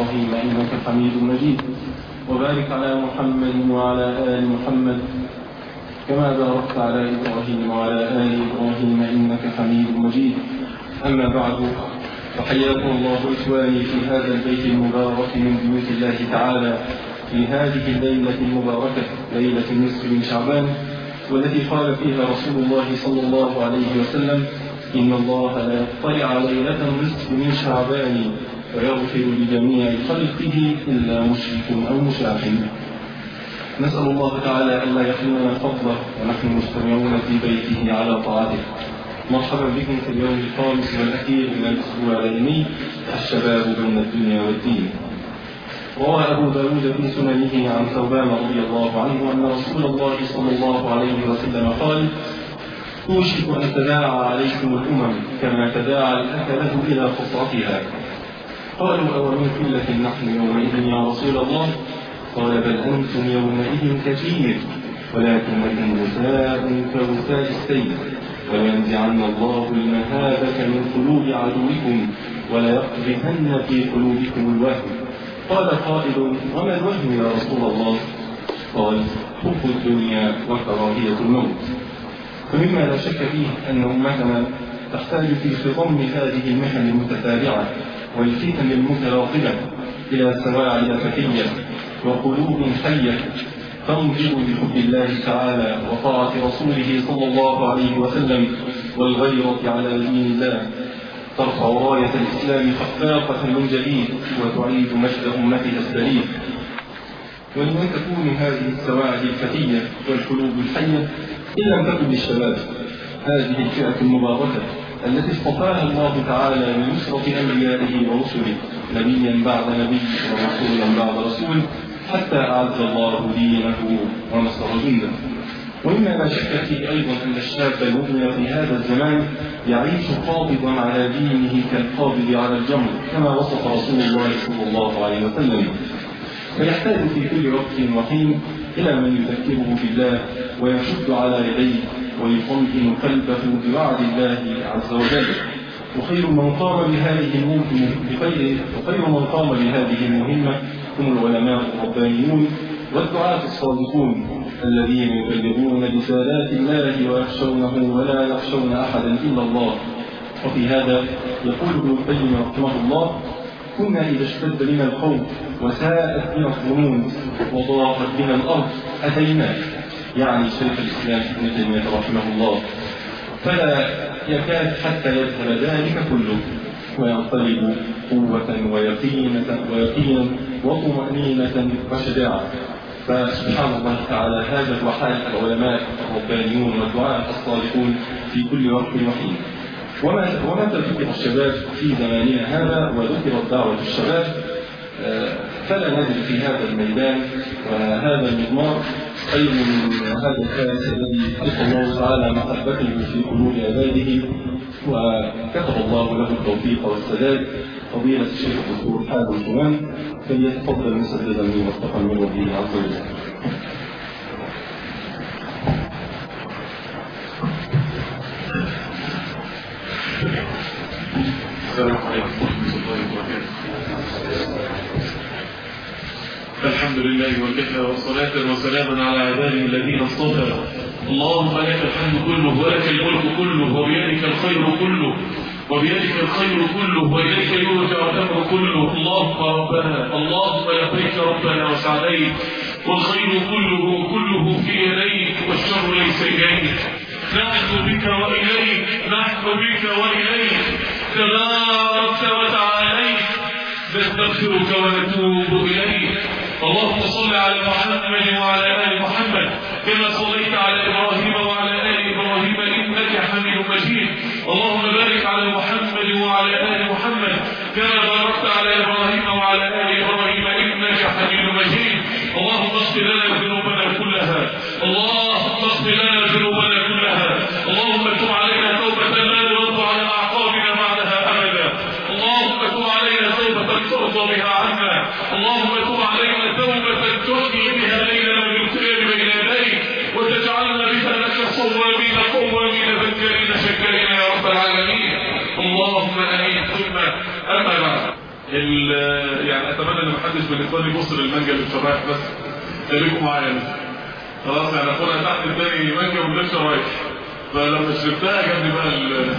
إبراهيم إنك حميد مجيد وبارك على محمد وعلى آل محمد كما باركت على إبراهيم وعلى آل إبراهيم إنك حميد مجيد أما بعد فحياكم الله إخواني في هذا البيت المبارك من بيوت الله تعالى في هذه الليلة المباركة ليلة النصف من شعبان والتي قال فيها رسول الله صلى الله عليه وسلم إن الله لا يطلع ليلة النصف من شعبان ويغفر لجميع خلقه إلا مشرك أو مشاحن نسأل الله تعالى ألا يحرمنا فضله ونحن مجتمعون في بيته على طاعته مرحبا بكم في اليوم الخامس والأخير من الأسبوع العلمي الشباب بين الدنيا والدين روى أبو داود في سننه عن ثوبان رضي الله عنه أن رسول الله صلى الله عليه وسلم قال توشك أن تداعى عليكم الأمم كما تداعى الأكلة إلى قطعتها قالوا أو من قلة نحن يومئذ يا رسول الله قال بل أنتم يومئذ كثير ولكنكم غثاء كغثاء السيل ولينزعن الله المهابة من قلوب عدوكم وليقذفن في قلوبكم الوهم قال قائل وما الوهم يا رسول الله قال حب الدنيا وكراهية الموت فمما لا شك فيه أن أمتنا تحتاج في خضم هذه المحن المتتابعة والفتن المتراقبة إلى سواعي فتية وقلوب حية تنظر بحب الله تعالى وطاعة رسوله صلى الله عليه وسلم والغيرة على دين الله ترفع راية الإسلام خفاقة من جديد وتعيد مجد أمتها السليم ولمن تكون هذه السواعد الفتية والقلوب الحية إن لم تكن للشباب هذه الفئة المباركة التي اصطفاها الله تعالى لنصرة أنبيائه ورسله نبيا بعد نبي ورسولا بعد رسول حتى أعز الله دينه ونصر جنده ومما لا شك فيه أيضا أن الشاب المؤمن في هذا الزمان يعيش قابضا على دينه كالقابض على الجمر كما وصف رسول الله صلى الله عليه وسلم فيحتاج في كل وقت وحين إلى من يذكره بالله ويشد على يديه ويطمئن قلبه بوعد الله عز وجل وخير من قام بهذه المهمة بخير وخير من قام بهذه المهمة هم العلماء الربانيون والدعاة الصادقون الذين يبلغون رسالات الله ويخشونه ولا يخشون أحدا إلا الله وفي هذا يقول ابن القيم رحمه الله كنا إذا اشتد بنا الخوف وساءت بنا الظنون وضاقت بنا الأرض أتيناك يعني شيخ الإسلام ابن تيمية رحمه الله فلا يكاد حتى يذهب ذلك كله وينقلب قوة ويقينة ويقينا وطمأنينة وشجاعة فسبحان الله تعالى هذا هو حال العلماء الربانيون والدعاء الصالحون في كل وقت وحين وما ومتى ذكر الشباب في زماننا هذا وذكرت دعوة الشباب فلا نجد في هذا الميدان وهذا المضمار خير من هذا الكاس الذي خلق الله تعالى محبته في قلوب عباده وكتب الله له التوفيق والسداد فضيلة الشيخ الدكتور حازم الكمان فليتفضل مسددا من مصطفى من ربه عز وجل. السلام عليكم ورحمة الله وبركاته. الحمد لله وكفى وصلاة وسلاما على عباده الذين اصطفى اللهم لك الحمد كله ولك الملك كله وبيدك الخير كله وبيدك الخير كله وإليك يرجع الأمر كله اللهم ربنا اللهم لبيك ربنا وسعديك والخير كله كله في يديك والشر ليس إليك نحن بك وإليك نحن بك وإليك تباركت وتعاليت نستغفرك ونتوب إليك اللهم صل على محمد وعلى آل محمد كما صليت على إبراهيم وعلى آل إبراهيم إنك حميد مجيد اللهم بارك على محمد وعلى آل محمد كما باركت على إبراهيم وعلى آل إبراهيم إنك حميد مجيد اللهم اغفر لنا ذنوبنا كلها اللهم اغفر لنا ذنوبنا كلها اللهم تب علينا توبة لا نرد على أعقابنا بعدها أبدا اللهم تب علينا توبة ترضى بها عنا اللهم تب علينا توبة تحيي بها ليلنا بالقيام بين يديك وتجعلنا بها لك صوامين قوامين ذكارين شكارين يا رب العالمين اللهم امين ثم اما بعد يعني اتمنى اتمنى ان محدش من الاخوان يبص للمانجا اللي بشرايح بس خليكم معايا خلاص يعني اخونا تحت الثاني مانجا من غير شرايح فلما شربتها جنبي بقى ال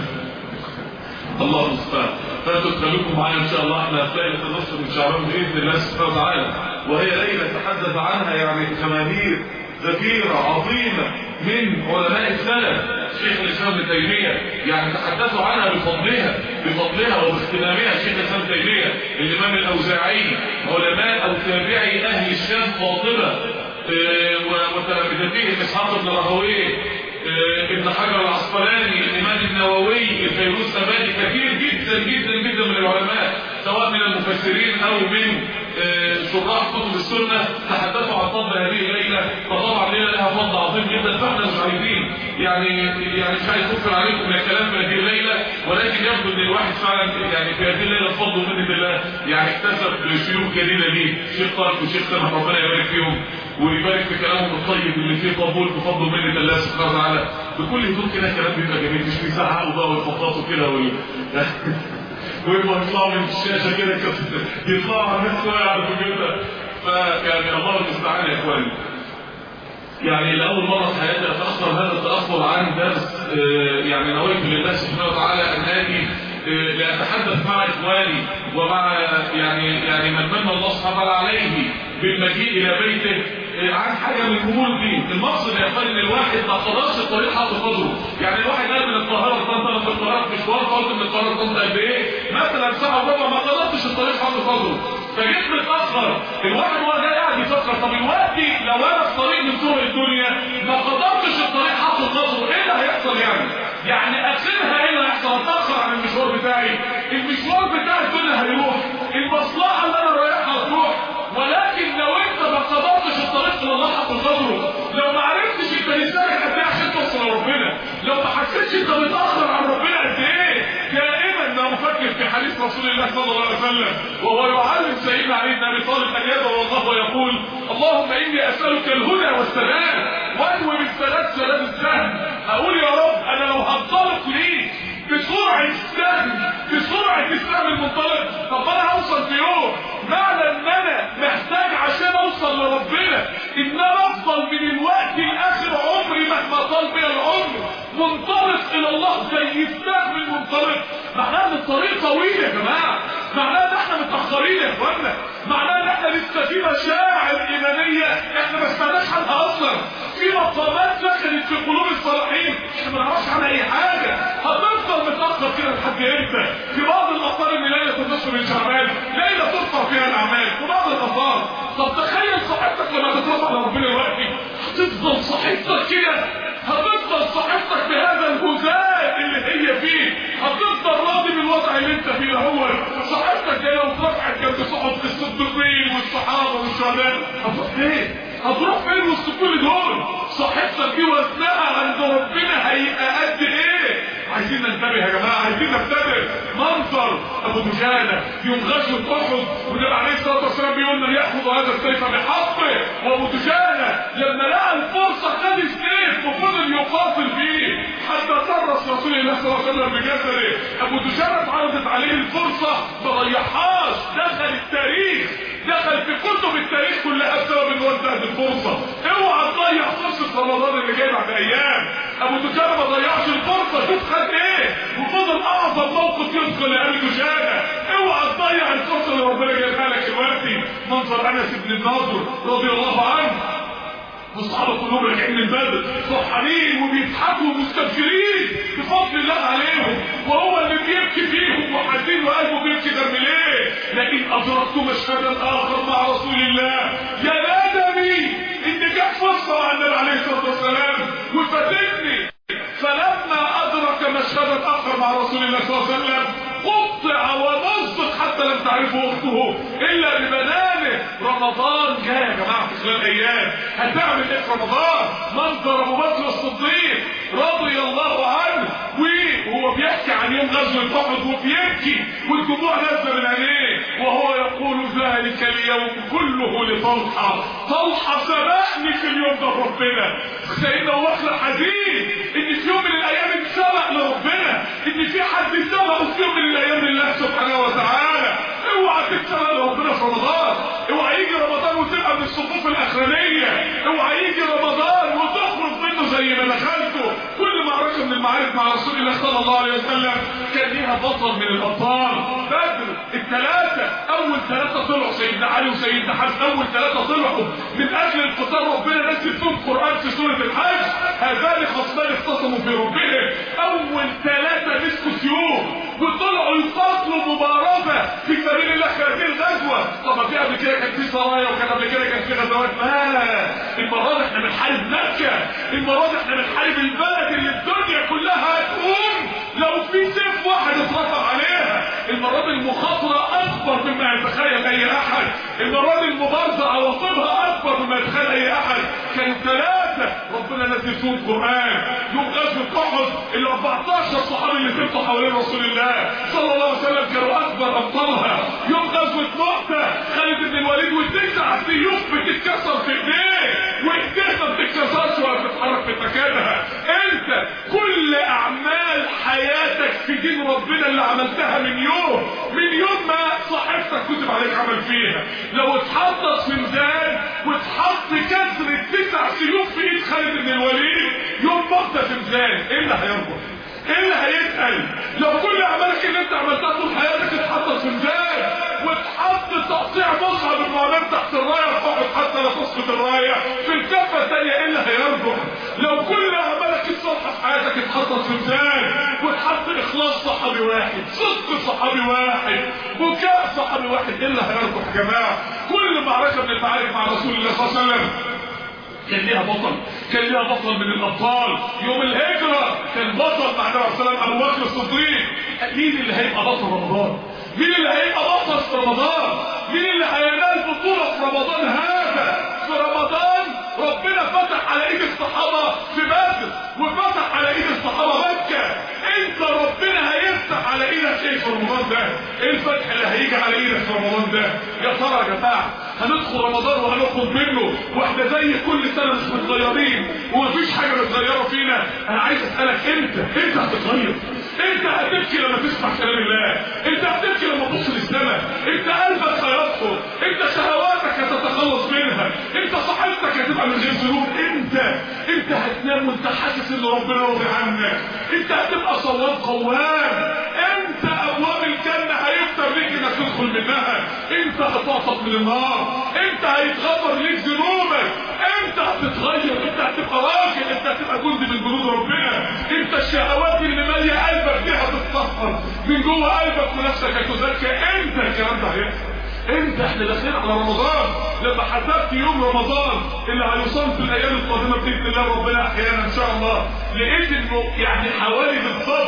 الله المستعان فانتوا تخليكم معايا ان شاء الله احنا في ليله النصر من شعبان باذن الله سبحانه وتعالى وهي ليله تحدث عنها يعني جماهير ذكيره عظيمه من علماء السلف شيخ الاسلام ابن تيميه يعني تحدثوا عنها بفضلها بفضلها وباهتمامها شيخ الاسلام ابن تيميه الامام الاوزاعي علماء او تابعي اهل الشام قاطبه وتلامذته اسحاق بن راهويه ابن حجر العسقلاني الامام النووي الفيروز ابادي كثير جدا جدا جدا من العلماء سواء من المفسرين او من شراح كتب السنه تحدثوا عن فضل هذه الليله فطبعا ليله لها فضل عظيم جدا فاحنا مش عايزين يعني يعني مش عايز اكثر عليكم من الكلام في هذه الليله ولكن يبدو ان الواحد فعلا يعني في هذه الليله بفضل منه الله يعني اكتسب شيوخ جديده ليه شيخ طارق وشيخ سامح ربنا يبارك فيهم ويبارك في كلامهم الطيب اللي فيه قبول بفضل منه الله سبحانه وتعالى بكل هدوء كده كلام بيبقى جميل مش بيزعقوا بقى ويخبطوا كده وي... ويبقوا يطلعوا من الشاشه كده يطلعوا على الناس شويه على الكمبيوتر فيعني الله المستعان يا اخواني يعني لأول مرة في حياتي أتأخر هذا التأخر عن درس يعني نويت لله سبحانه وتعالى أن آتي لأتحدث مع إخواني ومع يعني يعني من من الله سبحانه وتعالى عليه بالمجيء إلى بيته عن حاجة من أمور الدين المقصد يا إخواني إن الواحد ما خلاص الطريق حاطط قدره يعني الواحد قال من القاهرة لطنطا من القاهرة مشوار فقلت من القاهرة لطنطا قد إيه مثلا ساعة وربع ما خلصتش الطريق حاطط قدره فجيت متأخر الواحد وهو جاي قاعد يفكر طب دلوقتي لو أنا في طريق من طرق الدنيا ما قدرتش الطريق حاطط قدره إيه اللي هيحصل يعني؟ يعني اخرها ايه اللي هيحصل اتاخر عن المشوار بتاعي المشوار بتاع الدنيا هيروح المصلحه اللي انا رايحها هتروح ولكن لو انت ما قدرتش الطريق الى الله حق قدره لو ما عرفتش انت لسانك قد ايه عشان توصل لربنا لو ما حسيتش انت متاخر عن ربنا قد ايه دائما ما افكر في حديث رسول الله صلى الله عليه وسلم وهو يعلم سيدنا علي بن ابي طالب ان يدعو الله ويقول اللهم اني اسالك الهدى والسلام وانوي بالثلاث سلام السهم اقول يا رب انا لو هنطلق ليك بسرعة السهم بسرعة السهم المنطلق طب انا هوصل في يوم معنى ان انا محتاج عشان اوصل لربنا ان انا افضل من الوقت لاخر عمري مهما طال بيا العمر منطلق الى الله زي السهم المنطلق معناه ان الطريق طويل يا جماعه معناه ان احنا متاخرين يا اخوانا معناه ان احنا لسه في مشاعر ايمانيه احنا ما سمعناش عنها اصلا في مقامات دخلت في قلوب الصالحين احنا ما نعرفش عنها اي حاجه هتفضل متاخر كده لحد امتى في بعض الاخبار ان ليله النصر من شعبان ليله ترفع فيها الاعمال وبعض الاخبار طب تخيل صاحبتك لما تترفع على ربنا دلوقتي هتفضل صاحبتك كده هتفضل صاحبتك بهذا الهزال اللي هي فيه هتفضل راضي بالوضع اللي انت فيه هو صاحبتك دي لو اترفعت جنب صحبة الصديقين والصحابة والشهداء هتروح فين؟ هتروح فين وسط كل دول؟ صاحبتك دي وزنها عند ربنا هيبقى قد ايه؟ عايزين ننتبه يا جماعه عايزين ننتبه منظر ابو دجانه يوم غزوه احد والنبي عليه الصلاه والسلام بيقول من ياخذ هذا السيف بحقه وابو دجانه لما لقى الفرصه خد السيف وفضل يقاتل فيه حتى طرس رسول الله صلى الله عليه وسلم بجسده ابو دجانه اتعرضت عليه الفرصه ما ضيعهاش دخل التاريخ دخل في كتب التاريخ كلها بسبب انه انتهت الفرصه اوعى تضيع فرصه رمضان اللي جاي بعد ايام ابو دجانه ما ضيعش الفرصه شوف خد ايه وفضل اعظم موقف يذكر لابي دجانه اوعى تضيع الفرصه اللي ربنا جايبها لك دلوقتي منظر انس بن النضر رضي الله عنه واصحابه كلهم راجعين من بدر فرحانين وبيضحكوا ومستبشرين بفضل الله عليهم وهو اللي بيبكي فيهم وحزين وقلبه بيبكي دم ليه لكن ادركت مشهدا اخر مع رسول الله يا ندمي ان جت فرصه مع النبي عليه الصلاه والسلام وفاتتني فلما ادرك مشهدا اخر مع رسول الله صلى الله عليه وسلم قطع ومزق حتى لم تعرفه اخته الا ببنانه رمضان جاي يا جماعه في خلال ايام هتعمل ايه في رمضان منظر ابو بكر الصديق رضي الله عنه وهو بيحكي عن يوم غزوه احد وبيبكي والدموع نازله من عينيه وهو يقول ذلك اليوم كله لطلحه طلحه سبقني في اليوم ده ربنا سيدنا ابو بكر حزين ان في يوم من الايام اتسبق لربنا ان في حد سبقه في يوم من الايام لله سبحانه وتعالى اوعى تتسبق لربنا في رمضان الصفوف الاخرانيه اوعى يجي رمضان وتخرج منه زي ما دخلته كل معركه من المعارك مع رسول الله صلى الله عليه وسلم كان ليها بطل من الابطال بدر الثلاثه اول ثلاثه طلعوا سيدنا علي وسيدنا حسن اول ثلاثه طلعوا من اجل القتال ربنا نزل فيهم قران في سوره الحج هذان خصمان اختصموا في ربهم اول ثلاثه مسكوا سيوف وطلعوا يقاتلوا مبارزه في سبيل الله في هذه الغزوه طب في قبل كده كان في سرايا وكان قبل كده كان في غزوات لا المره دي احنا بنحارب مكه المره دي احنا بنحارب البلد اللي الدنيا كلها هتقوم لو في سيف واحد اترفع عليها المره دي المخاطره اكبر مما يتخيل اي احد المره دي المبارزه عواقبها اكبر مما يتخيل اي احد كانوا ثلاثه ربنا نزل فيهم قران يوم غزوه احد ال 14 صحابي اللي سبتوا حوالين رسول الله صلى الله عليه وسلم كانوا اكبر ابطالها يوم غزوه مؤتة خالد بن الوليد والتسع سيوف بتتكسر في ايديه وايديه ما بتتكسرش ولا بتتحرك في مكانها انت كل اعمال حياتك في دين ربنا اللي عملتها من يوم من يوم ما صاحبتك كتب عليك عمل فيها لو اتحطت في ميزان واتحط كسر التسع سيوف في ايد خالد بن الوليد يوم مؤتة في ميزان ايه اللي هيربط ايه اللي هيتقل لو كل اعمالك اللي انت عملتها طول حياتك اتحطت في ميزان واتحط تقطيع مصعب المعلم تحت الرايه فقط حتى لا تسقط الرايه في الكفه الثانيه ايه اللي هيرجع لو كل اعمالك الصالحه في حياتك اتحطت في ميزان واتحط اخلاص صحابي واحد صدق صحابي واحد بكاء صحابي واحد ايه اللي هيرجع يا جماعه كل معركه من المعارك مع رسول الله صلى الله عليه وسلم كان ليها بطل كان ليها بطل من الابطال يوم الهجرة كان بطل مع النبي صلى الله عليه وسلم ابو بكر الصديق مين اللي هيبقى بطل رمضان مين اللي هيبقى بطل في رمضان مين اللي هينال بطولة في رمضان هذا في رمضان ربنا فتح على ايد الصحابة في بدر وفتح على ايد الصحابة مكة انت ربنا هيفتح على ايدك ايه في رمضان ده ايه الفتح اللي هيجي على ايدك في رمضان ده يا ترى يا جماعه هندخل رمضان وهنخرج منه واحنا زي كل سنه مش متغيرين ومفيش حاجه متغيره فينا انا عايز اسالك انت انت هتتغير انت هتبكي لما تسمع كلام الله انت هتبكي لما تبص للسماء انت قلبك هيطهر انت شهواتك هتتخلص منها انت صحتك هتبقى من غير ذنوب انت انت هتنام وانت حاسس ان ربنا راضي عنك انت هتبقى صواب قوام انت ابواب الجنه هيفتح ليك انك تدخل منها انت هتعطف من النار انت هيتغفر ليك ذنوبك انت هتتغير انت هتبقى راجل انت هتبقى جندي من جنود ربنا انت الشهوات اللي ماليه قلبك دي هتتصفر من جوه قلبك ونفسك هتزكى انت الكلام ده هيحصل انت احنا داخلين على رمضان لما حسبت يوم رمضان اللي هيوصل في الايام القادمه باذن الله ربنا احيانا ان شاء الله لقيت انه يعني حوالي بالضبط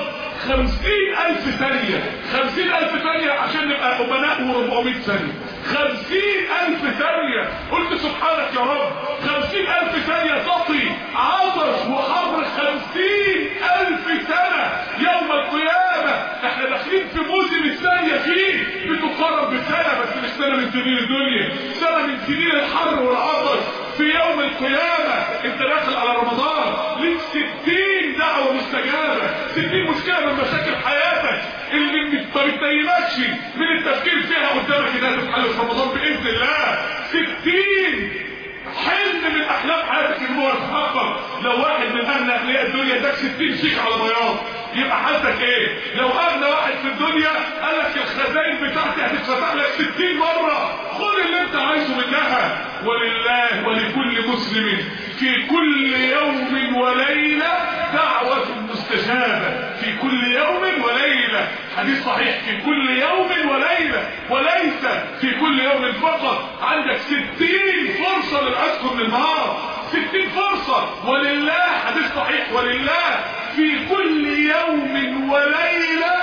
خمسين ألف ثانية خمسين ألف ثانية عشان نبقى أمناء وربعمائة ثانية خمسين ألف ثانية قلت سبحانك يا رب خمسين ألف ثانية تطي عطش وحر خمسين ألف سنة يوم القيامة احنا داخلين في موسم الثانية فيه بتقارب بسنة بس مش سنة من سنين الدنيا سنة من سنين الحر والعطش في يوم القيامة انت داخل على رمضان ليك ستين دعوة مستجابة ستين مشكلة من مشاكل حياتك اللي ما بتبينكش من التفكير فيها قدامك انها تتحل في رمضان باذن الله ستين حلم من احلام حياتك ان هو يتحقق لو واحد من اهل اغنياء الدنيا اداك 60 شيك على بياض يبقى حالتك ايه لو اغنى واحد في الدنيا قال لك الخزائن بتاعتي هتتفتح لك 60 مره خد اللي انت عايزه منها ولله ولكل مسلم في كل يوم وليله دعوه مستجابه في كل يوم وليله حديث صحيح في كل يوم وليله وليس في كل يوم فقط عندك 60 فرصه للعتق من النار 60 فرصه ولله حديث صحيح ولله في كل يوم وليله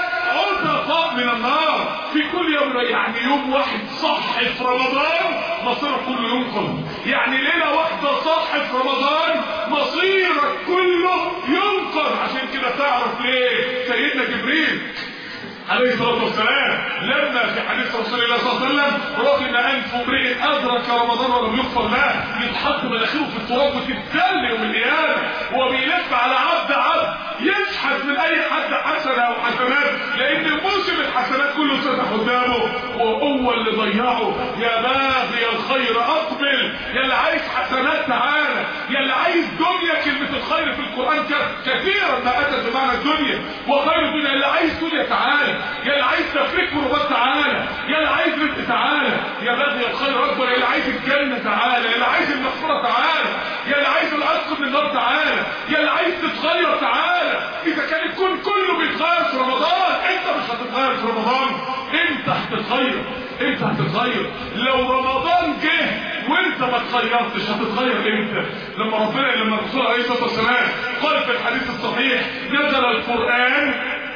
عتق من النار في كل يوم يعني يوم واحد صح في رمضان مصيرك كله ينقل يعني ليله واحده صح في رمضان مصيرك كله ينقل عشان كده تعرف ليه سيدنا جبريل عليه الصلاة والسلام لما في حديث رسول الله صلى الله عليه وسلم رغم أنف امرئ أدرك رمضان ولم يغفر له يتحط مناخيره في التراب وتتسل يوم القيامة وبيلف على عبد عبد يشحت من أي حد حسنة أو حسنات لأن موسم الحسنات كله فتح قدامه وهو اللي ضيعه يا باغي الخير اقبل يا اللي عايز حسنات تعالى يا اللي عايز دنيا كلمة الخير في القرآن كثيرا ما اتت بمعنى الدنيا وخير الدنيا اللي عايز دنيا تعالى يا اللي عايز تفريق كربات تعالى يا اللي عايز رزق تعالى يا باغي الخير اكبر يا اللي عايز الجنة تعالى يا اللي عايز المغفرة تعالى يا اللي عايز العتق من النار تعالى يا اللي عايز تتغير تعالى اذا كان الكون كله بيتغير في رمضان انت مش هتتغير في رمضان انت هتتغير انت هتتغير لو رمضان جه وانت ما اتغيرتش هتتغير امتى لما ربنا لما الرسول عليه الصلاه والسلام قال في الحديث الصحيح نزل القران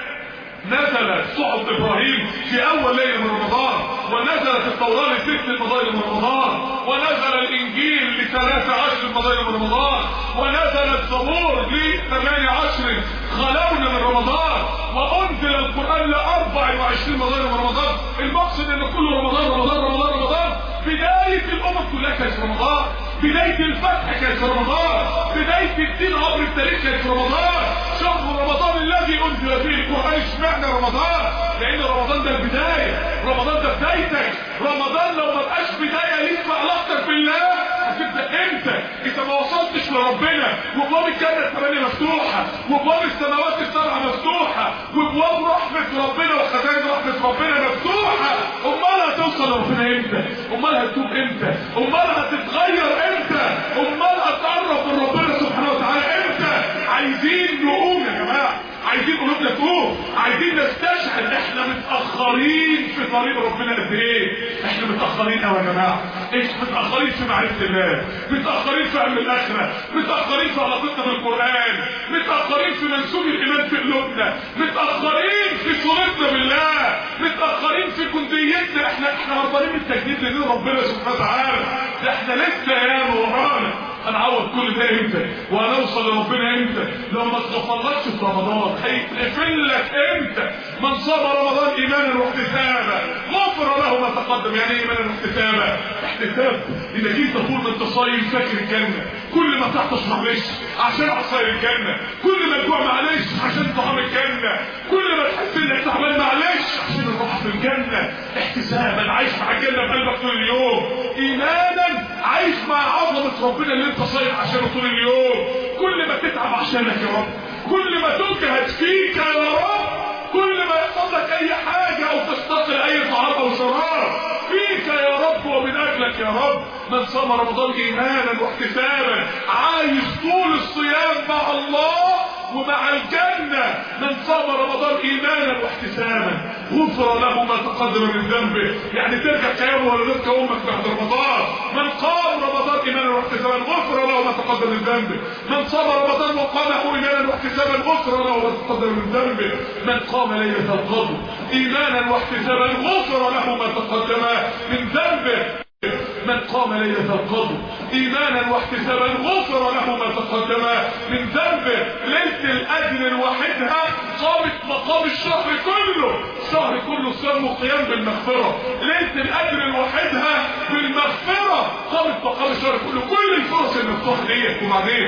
نزل صحف ابراهيم في اول ليله من رمضان ونزلت التوراه لست المضايق من رمضان ونزل الانجيل لثلاث عشر مضايق من رمضان ونزل الزبور لثمان عشر خلونا من رمضان وانزل القران لاربع وعشرين مضايق من رمضان المقصد ان كل رمضان رمضان رمضان رمضان بدايه الامم كلها كانت في رمضان بدايه الفتح كانت في رمضان بدايه الدين عبر التاريخ كانت في رمضان شهر رمضان الذي انزل فيه القران اشمعنى رمضان لان رمضان ده البدايه رمضان ده بدايتك رمضان لو ما بقاش بدايه ليك في علاقتك بالله هتبدا امتى اذا ما وصلتش لربنا وابواب الجنه الثمانيه مفتوحه وابواب السماوات السبعه مفتوحه وابواب رحمه ربنا وخزائن رحمه ربنا مفتوحه امال هتوصل لربنا امتى امال هتتوب امتى امال هتتغير امتى امال هتقرب من ربنا سبحانه وتعالى امتى عايزين نقوم يا جماعه عايزين قلوبنا تقوم عايزين نستشعر احنا متاخرين في طريق ربنا قد ايه احنا متاخرين قوي يا جماعه ايش متاخرين في معرفه الله متاخرين في علم الاخره متاخرين في علاقتنا بالقران متاخرين في منسوب الايمان في قلوبنا متاخرين في صورتنا بالله متاخرين في جنديتنا احنا احنا هربانين من التجديد لدين ربنا سبحانه وتعالى ده احنا لسه يا ورانا هنعوض كل ده امتى وهنوصل لربنا امتى لو ما اتغفرلكش في رمضان هيتقفل لك امتى من صام رمضان ايمانا واحتسابا غفر له ما تقدم يعني ايمانا واحتسابا احتساب اذا جيت تقول ما انت صايم فاكر الجنه كل ما تعطش معلش عشان عصاير الجنه كل ما تجوع معلش عشان طعام الجنه كل ما تحس انك تعبان معلش عشان الروح في الجنه احتسابا عايش مع الجنه في قلبك طول اليوم ايمانا عايش مع عظمه ربنا اللي انت صايم عشانه طول اليوم كل ما تتعب عشانك يا رب كل ما تجهد فيك يا رب كل ما يحصل لك اي حاجة او تستقل اي طعام او شراب فيك يا رب ومن اجلك يا رب من صام رمضان ايمانا واحتسابا عايش طول الصيام مع الله ومع الجنة من صام رمضان ايمانا واحتسابا غفر له ما تقدم من ذنبه يعني ترجع كيامه ولا رزق امك بعد رمضان من قام رمضان ايمانا واحتسابا غفر له ما تقدم من ذنبه من صام رمضان وقامه ايمانا واحتسابا غفر له ما تقدم من ذنبه من قام ليله القدر ايمانا واحتسابا غفر له ما تقدم من ذنبه من قام ليلة القدر ايمانا واحتسابا غفر له ما تقدم من ذنبه ليلة الاجر الواحدها قامت مقام الشهر كله الشهر كله صيام وقيام بالمغفرة ليلة الاجر الواحدها بالمغفرة قامت مقام الشهر كله كل الفرص المفتوحة ديت وبعدين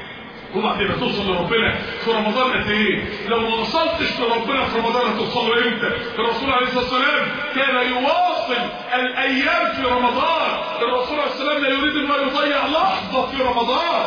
وبعدين توصل لربنا في رمضان قد ايه لو ما وصلتش لربنا في رمضان هتوصل له امتى الرسول عليه الصلاه والسلام كان يواصل الايام في رمضان الرسول عليه السلام لا يريد ان يضيع لحظه في رمضان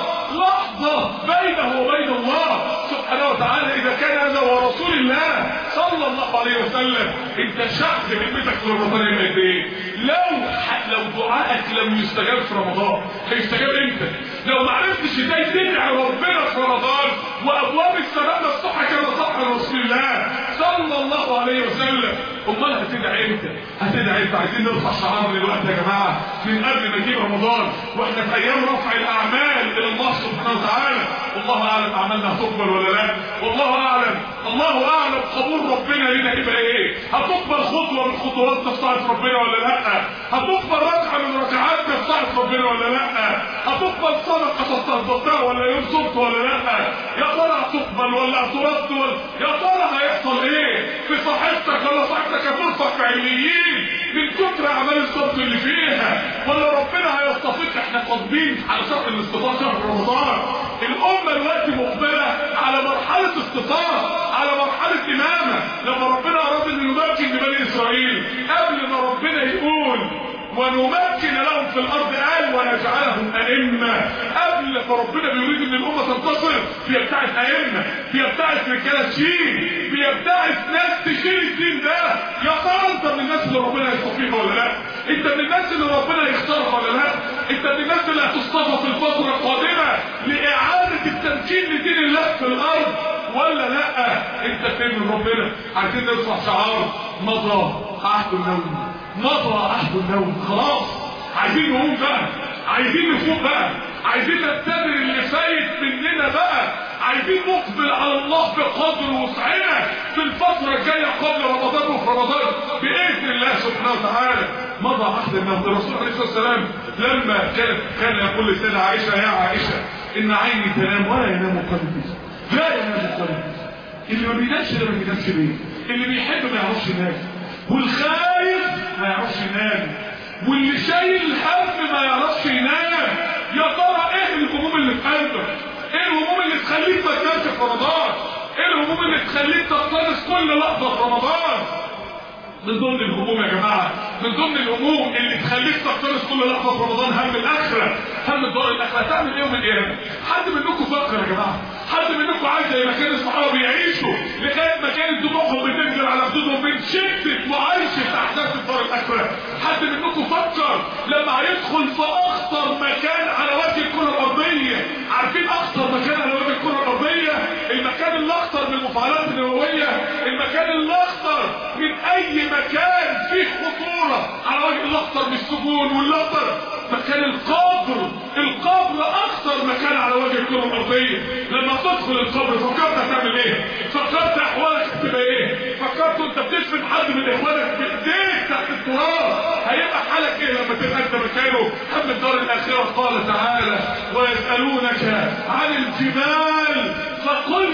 لحظه بينه وبين الله سبحانه وتعالى اذا كان هذا ورسول الله صلى الله عليه وسلم انت شخص همتك في رمضان قد ايه لو لو دعائك لم يستجاب في رمضان هيستجاب امتى لو ما عرفتش ازاي تدعي ربنا في رمضان وابواب السماء مفتوحه كما صح رسول الله صلى الله عليه وسلم امال هتدعي امتى هتدعي امتى عايزين نرفع شعار دلوقتي يا جماعه من قبل ما يجي رمضان واحنا في ايام رفع الاعمال الى الله سبحانه وتعالى والله اعلم اعمالنا هتقبل ولا لا والله اعلم الله اعلم قبول ربنا لنا يبقى ايه هتقبل خطوه من خطواتنا في طاعه ربنا ولا لا هتقبل ركعه من ركعاتنا في طاعه ربنا ولا لا هتقبل صدقه تصدقتها ولا يوم صمت ولا لا يا ترى هتقبل ولا هترد ولا يا ترى هيحصل ايه في صحتك ولا صحتك هترفع في علميين من كتر اعمال الصبت اللي فيها ولا ربنا هيصطفيك احنا قاصدين على شهر الاستطاعه شهر رمضان الامه دلوقتي مقبله على مرحله استطاعه على مرحله امامه لما ربنا اراد ان يمكن لبني اسرائيل قبل ما ربنا يقول ونمكن لهم في الارض قال ونجعلهم ائمه قبل فربنا بيريد ان الامه تنتصر بيبتعث ائمه بيبتعث رجاله تشيل بيبتعث ناس تشيل الدين ده يا ترى انت من الناس اللي ربنا يصطفيها ولا لا انت من الناس اللي ربنا يختارها ولا لا انت من الناس اللي هتصطفى في الفتره القادمه لاعاده التمكين لدين الله في الارض ولا لا انت فين من ربنا عايزين نرفع شعار مضى عهد النوم مضى عهد النوم خلاص عايزين نقوم بقى عايزين نفوق بقى عايزين نبتدر اللي فايت مننا بقى عايزين نقبل على الله بقدر وسعنا في الفترة الجاية قبل رمضان وفي رمضان بإذن الله سبحانه وتعالى مضى عهد النوم الرسول عليه الصلاة والسلام لما كان كان يقول لسيدة عائشة يا عائشة إن عيني تنام ولا ينام قلبي لا ينام قلبي اللي ما بينامش ده ما بينامش ليه اللي بيحب ما يعرفش ينام والخايف ما يعرفش ينام واللي شايل هم ما يعرفش ينام يا ترى ايه الهموم اللي في قلبك ايه الهموم اللي تخليك ما تنامش في رمضان ايه الهموم اللي تخليك تقتنص كل لحظه في رمضان من ضمن الهموم يا جماعه من ضمن الهموم اللي تخليك تقتنص كل لحظه في رمضان هم الاخره هم الدار الاخره هتعمل ايه يوم القيامه حد منكم فكر يا جماعه حد منكم عايز زي ما كان الصحابه بيعيشوا لغايه ما كانت دموعهم بتنزل على خدودهم من شده معايشه احداث الدار الاخره حد منكم فكر لما هيدخل في اخطر مكان على وجه الكره الارضيه عارفين اخطر مكان على وجه الكره الارضيه المكان الاخطر من المفاعلات النوويه المكان الاخطر من اي مكان فيه خطوره على وجه الاخطر من السجون والاخطر مكان القبر القبر اخطر مكان على وجه الكره الارضيه لما تدخل القبر فكرت هتعمل ايه فكرت احوالك هتبقى ايه فكرت انت بتدفن حد من اخوانك بايديك تحت التراب هيبقى حالك ايه لما تبقى انت مكانه هم الدار الاخره قال تعالى ويسالونك عن الجبال فقل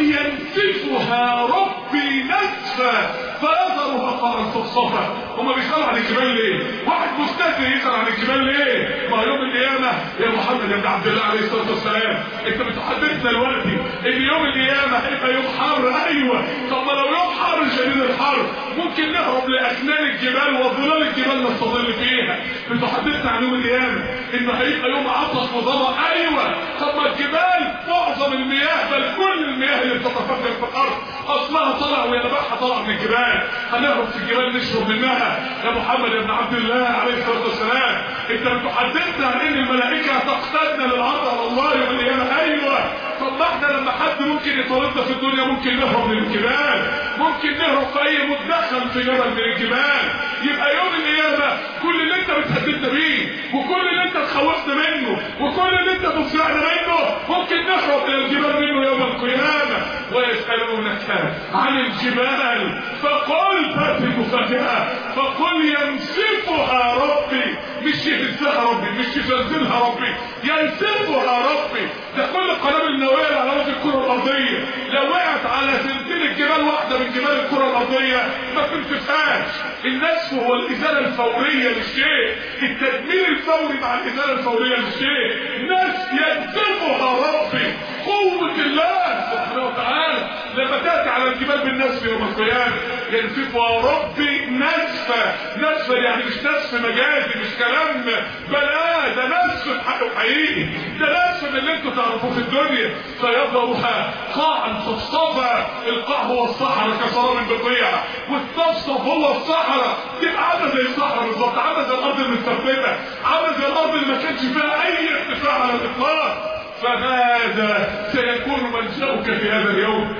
ينسفها ربي نسفا فيظهرها قارا صفصفا هما بيسالوا عن الجبال ليه واحد مستهزئ يسال عن الجبال ليه ما يوم القيامه يا محمد يا ابن عبد الله عليه الصلاه والسلام انت بتحدثنا دلوقتي ان يوم القيامه هيبقى يوم حر ايوه طب ما لو يوم حر شديد الحر ممكن نهرب لاكنان الجبال وظلال الجبال نستظل فيها بتحدثنا عن يوم القيامه انه هيبقى يوم عطش وظما ايوه طب ما الجبال معظم المياه بل كل المياه اللي بتتفجر في الارض اصلها طلع وينبعها طلع من الجبال هنهرب في الجبال نشرب منها يا محمد يا ابن عبد الله عليه الصلاه والسلام انت بتحدثنا عن ان الملائكه تقتدنا للعرض على الله يوم القيامه ايوه طب ما احنا لما حد ممكن يطاردنا في الدنيا ممكن نهرب من الجبال ممكن نهرب في اي مدخل في جبل من الجبال يبقى يوم القيامه كل اللي انت بتهددنا بيه وكل اللي انت تخوفنا منه وكل اللي انت تفزعنا منه ممكن نهرب الى الجبال منه يوم القيامه ويسالونك عن الجبال فقل فات المفاجاه فقل ينسفها ربي مش يهزها ربي مش يزلزلها ربي ينسفها ربي ده كل القنابل النوويه اللي على وجه الكره الارضيه لو وقعت على سلسله جبال واحده من جبال الكره الارضيه ما تنسفهاش النسف هو الازاله الفوريه للشيء التدمير الفوري مع الازاله الفوريه للشيء نسف ينسفها ربي قوه الله سبحانه وتعالى لما تاتي على الجبال بالنسف يوم القيامه ينسفها ربي نسفا نسفا يعني مش نسف مجازي مش كلام بلا ده نسف حقيقي ده نسف من اللي انتوا تعرفوه في الدنيا فيظهرها قاعا صفصفا القاع هو الصحراء كسراب البقيع والصفصف هو الصحراء تبقى عامله زي الصحراء بالظبط عامله زي الارض المستفلته عامله زي الارض اللي ما كانش فيها اي ارتفاع على الاطلاق فماذا سيكون منشأك في هذا اليوم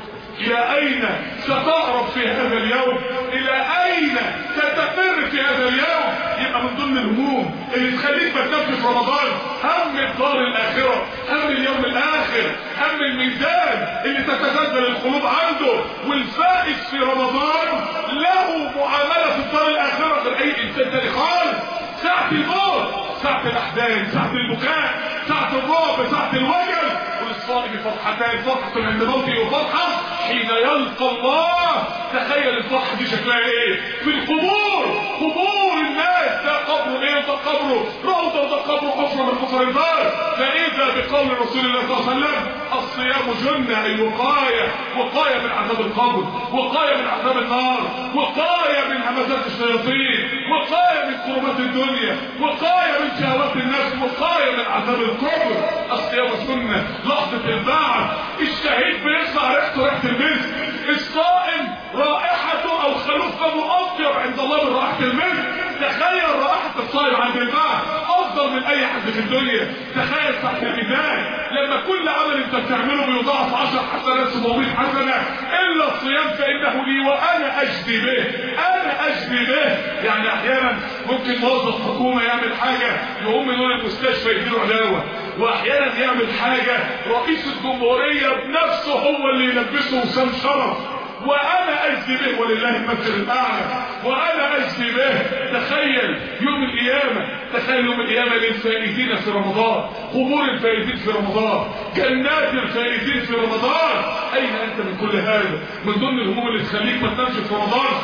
إلى أين ستهرب في هذا اليوم إلى أين ستفر في هذا اليوم يبقى من ضمن الهموم اللي تخليك ما تنامش في رمضان هم الدار الآخرة هم اليوم الآخر هم الميزان اللي تتزلزل القلوب عنده والفائز في رمضان له معاملة في الدار الآخرة غير أي إنسان تاني خالص ساعة الموت ساعة الأحزان ساعة البكاء ساعة الرعب ساعة الوجل وللصائم فرحتان فرحة عند موته وفرحة حين يلقى الله تخيل الفرحة دي شكلها ايه في القبور قبور الناس ده قبره ايه ده قبره روضه ده قبره حفره من حفر النار فاذا بقول رسول الله صلى الله عليه وسلم الصيام جنه اي وقايه وقايه من عذاب القبر وقايه من عذاب النار وقايه من همزات الشياطين وقايه من كربات الدنيا وقايه من شهوات النفس وقايه من عذاب القبر الصيام جنه لحظه البعث الشهيد بيسمع ريحته ريحه المسك الصائم رائحته او خلوف فمه اطيب عند الله من رائحه المسك تخيل رائحه الصائم عند البعث افضل من اي حد في الدنيا تخيل تحت الميزان لما كل عمل انت بتعمله بيضاعف 10 حسنات 700 حسنه الا الصيام فانه لي وانا اجزي به انا اجزي به يعني احيانا ممكن موظف حكومه يعمل حاجه يقوم من دون المستشفى يديله علاوه واحيانا يعمل حاجه رئيس الجمهوريه بنفسه هو اللي يلبسه وسام شرف وانا اجزي به ولله المثل الاعلى وانا اجزي به تخيل يوم القيامه تخيل يوم القيامه للفائزين في رمضان قبور الفائزين في رمضان جنات الفائزين في رمضان اين انت من كل هذا من ضمن الهموم اللي تخليك ما تنامش في رمضان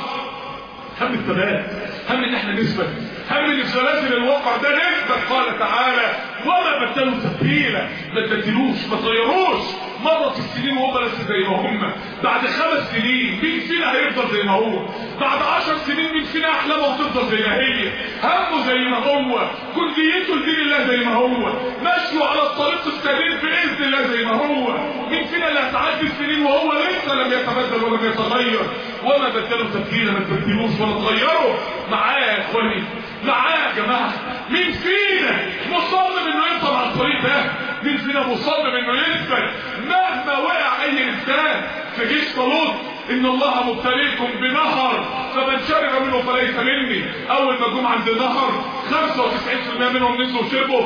هم الثبات هم ان احنا نثبت هم ان في سلاسل الواقع ده نثبت قال تعالى وما بدلوا تبديلا ما تبدلوش ما تغيروش مرت السنين وهم لسه زي ما هم بعد خمس سنين مين فينا هيفضل زي ما هو بعد عشر سنين مين فينا احلامه هتفضل زي ما هي همه زي ما هو كليته لدين الله زي ما هو مشوا على الطريق السليم باذن الله زي ما هو مين فينا اللي هتعدي السنين وهو لسه لم يتبدل ولم يتغير وما بدلوا تبديلا ما تبدلوش ولا تغيروا معايا يا اخواني معايا يا جماعه مين فينا مصمم انه يفضل على الطريق ده مين فينا مصمم انه يثبت مهما وقع اي انسان في جيش طالوت ان الله مبتليكم بنهر فمن شرب منه فليس مني اول ما جم عند النهر 95% منهم نزلوا شربوا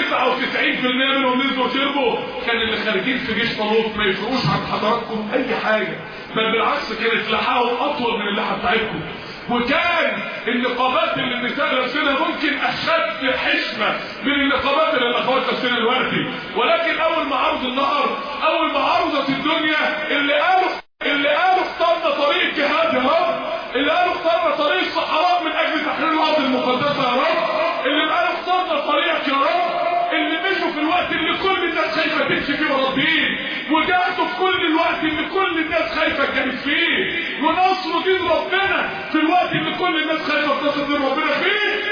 99% منهم نزلوا شربوا كان اللي خارجين في جيش طالوت ما يفرقوش عن حضراتكم اي حاجه بل بالعكس كانت لحاهم اطول من اللحى بتاعتكم وكان النقابات اللي النساء لابسينها ممكن اشد حشمه من النقابات اللي الاخوات لابسينها دلوقتي ولكن اول ما عرضوا النهر اول ما عرضت الدنيا اللي قالوا اللي قالوا اخترنا طريق الجهاد يا رب اللي قالوا اخترنا طريق الصحراء من اجل تحرير الارض المقدسه يا رب اللي قالوا اخترنا طريقك يا رب اللي مشوا في الوقت اللي كل الناس خايفه تمشي فيه ورا الدين وجاهدوا في كل الوقت اللي كل الناس خايفه تجاهد فيه ونصروا دين ربنا في الوقت اللي كل الناس خايفه تنصر دين ربنا فيه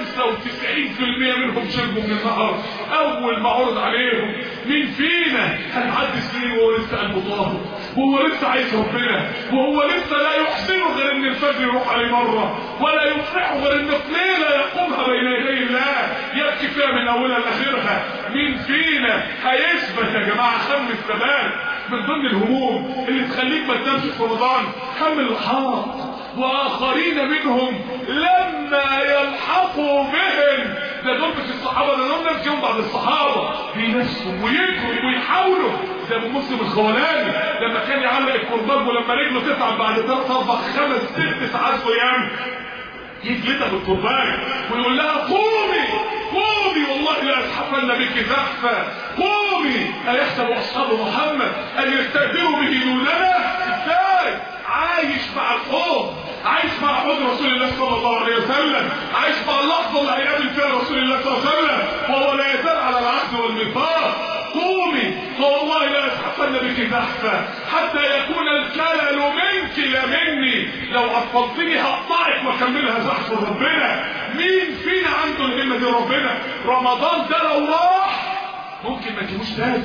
95% منهم شربوا من النهر اول ما عرض عليهم مين فينا هنعدي سنين وهو لسه قلبه طاهر وهو لسه عايز ربنا وهو لسه لا يحسنه غير ان الفجر يروح عليه مره ولا يفرحه غير ان في ليله يقومها بين يدي الله يبكي فيها من اولها لاخرها مين فينا هيثبت يا جماعه هم الثبات من ضمن الهموم اللي تخليك ما تنامش في رمضان هم الحاط واخرين منهم لما يلحقوا بهم ده دول مش الصحابه ده دول ناس يوم بعد الصحابه بينسوا ويجروا ويحاولوا زي ابو مسلم الخولاني لما كان يعلق الكرباج ولما رجله تتعب بعد ثلاث اربع خمس ست ساعات صيام يجلدها بالكرباج ويقول لها قومي قومي والله لا اسحفن بك زحفا قومي ايحسب اصحاب محمد ان يستاثروا به دوننا ازاي عايش مع القوم عايش مع حوض رسول الله صلى الله عليه وسلم عايش مع اللحظه اللي هيقابل فيها رسول الله صلى الله عليه وسلم وهو لا يزال على العهد والميثاق قومي فوالله لا اسحقن بك زحفا حتى يكون الكلل منك لا مني لو عطلتني هقطعك واكملها زحف ربنا مين فينا عنده الهمه دي ربنا رمضان ده لو راح ممكن ما تجيبوش تاني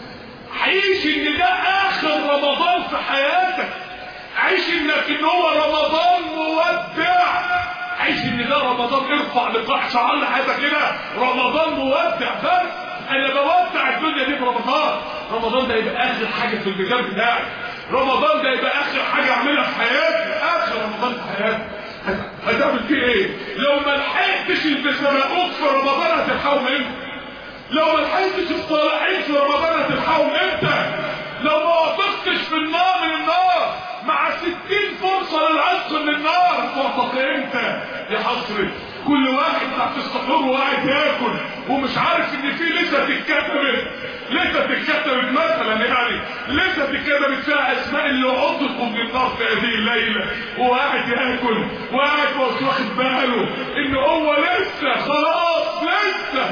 عيش ان ده اخر رمضان في حياتك عيش انك ان هو رمضان مودع عيش ان ده رمضان ارفع لقاح شعار حياتك كده رمضان مودع بس انا بودع الدنيا دي في رمضان رمضان ده يبقى اخر حاجه في الميزان بتاعي رمضان ده يبقى اخر حاجه اعملها في حياتي اخر رمضان في حياتي هتعمل فيه ايه لو ما لحقتش البسماء في رمضان هتلحقهم امتى لو ما لحقتش الصالحين في رمضان هتلحقهم امتى لو ما وقفتش في النار من النار مع ستين فرصة للعتق من النار تعتق امتى يا حصري كل واحد تحت السحور وقاعد ياكل ومش عارف ان في لسه تتكتبت لسه تتكتبت مثلا يعني لسه اتكتبت فيها اسماء اللي عطفوا من النار في هذه الليله وقاعد ياكل وقاعد مش واخد باله ان هو لسه خلاص لسه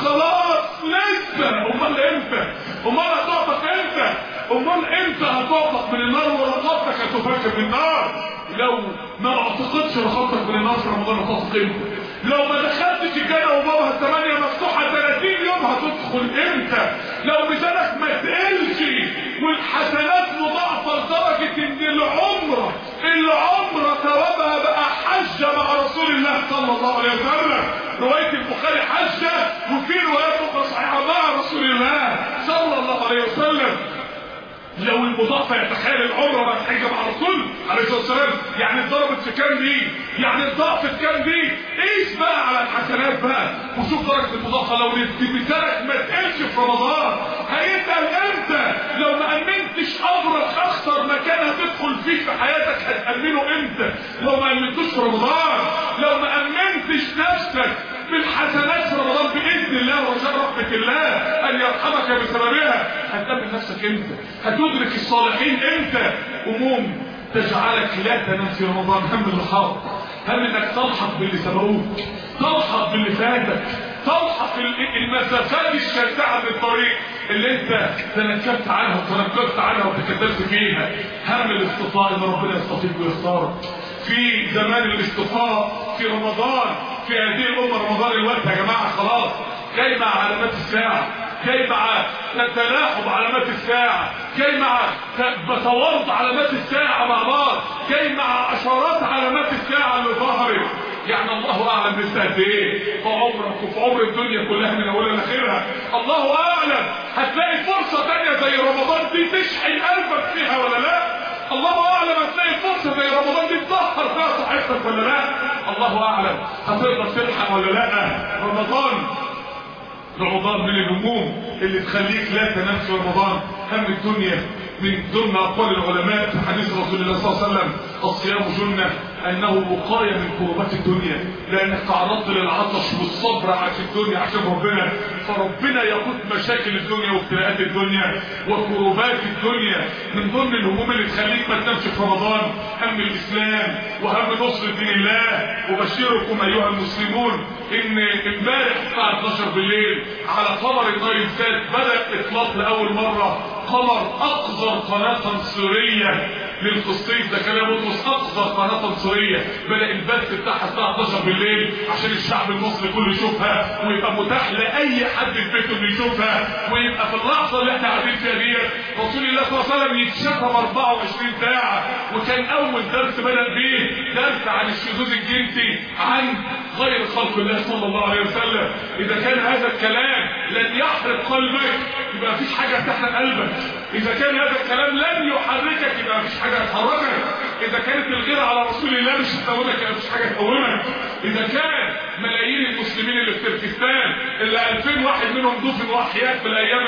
خلاص لسه امال امتى امال هتعتق امتى امال امتى هتعتق من النار ورقبتك هتفك من النار لو ما اعتقدش رقبتك من النار في رمضان هتعتق امتى لو ما دخلتش الجنه وبابها الثمانيه مفتوحه 30 يوم هتدخل امتى لو ميزانك ما تقلش والحسنات مضاعفه لدرجه ان العمره العمره ثوابها بقى حجه مع رسول الله صلى الله عليه وسلم روايه البخاري حجه وفي روايات اخرى صحيحه مع رسول الله صلى الله عليه وسلم لو المضاعفه يتخيل العمره بقت حاجه مع الرسول عليه الصلاه والسلام يعني اتضربت في كام دي يعني اتضاعفت كام دي قيس بقى على الحسنات بقى وشوف درجه المضاعفه لو مثالك ما تقلش في رمضان هيتقل امتى لو ما امنتش امرك اخطر مكان هتدخل فيه في حياتك هتامنه امتى لو ما امنتوش في رمضان لو ما امنتش نفسك بالحسنات في رمضان باذن الله ورجاء رحمه الله ان يرحمك بسببها هتامن نفسك امتى هتدرك الصالحين امتى هموم تجعلك لا تنام في رمضان هم اللي حاضر هم انك تلحق باللي سبقوك تلحق باللي فاتك تلحق المسافات الشاسعه من الطريق اللي انت تنكبت عنها وتنكبت عنها وتكدست فيها هم الاصطفاء ان ربنا يصطفيك ويختارك في زمان الاصطفاء في رمضان في هذه الامه رمضان الوقت يا جماعه خلاص جاي مع علامات الساعه جاي مع تلاحم علامات الساعة جاي مع بتورط علامات الساعة مع بعض جاي مع عشرات علامات الساعة اللي ظهرت يعني الله اعلم لسه قد ايه في عمرك وفي عمر الدنيا كلها من اولها لاخرها الله اعلم هتلاقي فرصة تانية زي رمضان دي تشحن قلبك فيها ولا لا الله اعلم هتلاقي فرصة زي رمضان دي تطهر فيها صحتك ولا لا الله اعلم هتقدر تلحق ولا لا رمضان رمضان من الهموم اللي تخليك لا تنام في رمضان هم الدنيا من ضمن اقوال العلماء في حديث رسول الله صلى الله عليه وسلم الصيام جنه انه وقايه من كربات الدنيا لانك تعرضت للعطش والصبر عشان الدنيا عشان ربنا فربنا يقود مشاكل الدنيا وابتلاءات الدنيا وكربات الدنيا من ضمن الهموم اللي تخليك ما تنامش في رمضان هم الاسلام وهم نصر دين الله وبشركم ايها المسلمون ان امبارح الساعه 12 بالليل على قمر النايل سات بدا اطلاق لاول مره قمر اقذر قناه تنصيريه للقسطيس ده كلام بطرس اقذر قناه تنصيريه بدا البث بتاعها الساعه 12 بالليل عشان الشعب المصري كله يشوفها ويبقى متاح لاي حد في بيته انه يشوفها ويبقى في اللحظه اللي احنا قاعدين فيها دي رسول الله صلى الله عليه وسلم يتشتم 24 ساعه وكان اول درس بدا بيه درس عن الشذوذ الجنسي عن غير خلق الله صلى الله عليه وسلم اذا كان هذا الكلام لن يحرق قلبك يبقى مفيش حاجه تحرق قلبك اذا كان هذا الكلام لن يحركك يبقى مفيش حاجه تحركك اذا كانت الغيره على رسول الله مش هتقومك يبقى مفيش حاجه تقومك اذا كان ملايين المسلمين اللي في تركستان اللي 2000 واحد منهم دفن واحياء في الايام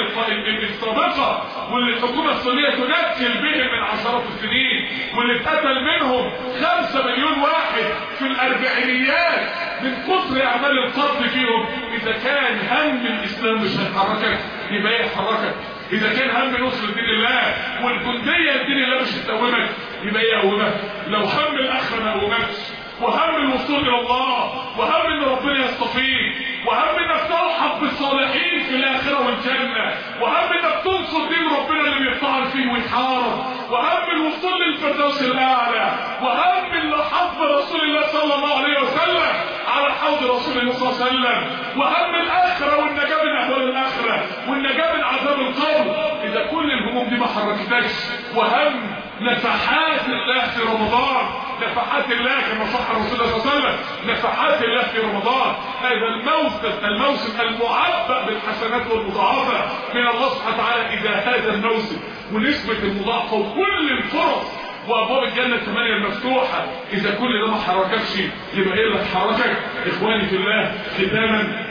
السابقه واللي الحكومه الصينيه تنكل بهم من عشرات السنين واللي اتقتل منهم 5 مليون واحد في الاربعينيات من كثر اعمال القتل فيهم اذا كان هم الاسلام مش هيحركك يبقى ايه يحركك اذا كان هم نصر دين الله والجنديه لدين الله مش هتقومك يبقى ايه يقومك لو هم الاخره ما قومكش وهم الوصول الى الله وهم ان ربنا يصطفيك وهم انك تلحق بالصالحين في الاخره والجنه وهم انك تنصر دين ربنا اللي بيطعن فيه ويحارب وهم الوصول للفردوس الاعلى وهم اللحاق برسول الله صلى الله عليه وسلم على حوض رسول الله صلى الله عليه وسلم وهم الاخره والنجاه من اهوال الاخره والنجاه من عذاب القبر اذا كل الهموم دي ما حركتكش وهم نفحات الله في رمضان نفحات الله كما صح رسول الله صلى الله عليه وسلم نفحات الله في رمضان هذا الموسم الموسم المعبأ بالحسنات والمضاعفة من الله سبحانه وتعالى إذا هذا الموسم ونسبة المضاعفة وكل الفرص وابواب الجنه الثمانيه المفتوحه اذا كل ده ما حرككش يبقى ايه اللي حركك اخواني في الله ختاما